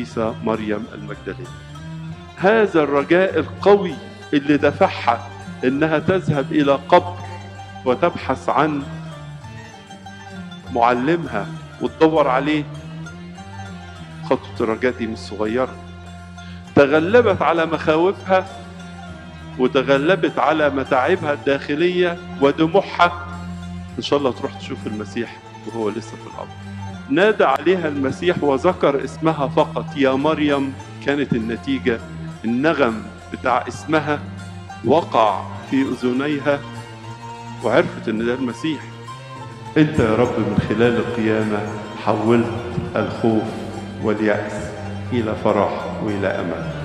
القديسة مريم المجدلية هذا الرجاء القوي اللي دفعها انها تذهب الى قبر وتبحث عن معلمها وتدور عليه خطوة الرجاء دي مش صغيرة تغلبت على مخاوفها وتغلبت على متاعبها الداخلية ودموعها إن شاء الله تروح تشوف المسيح وهو لسه في القبر نادى عليها المسيح وذكر اسمها فقط يا مريم كانت النتيجة النغم بتاع اسمها وقع في أذنيها وعرفت إن ده المسيح أنت يا رب من خلال القيامة حولت الخوف واليأس إلى فرح وإلى أمل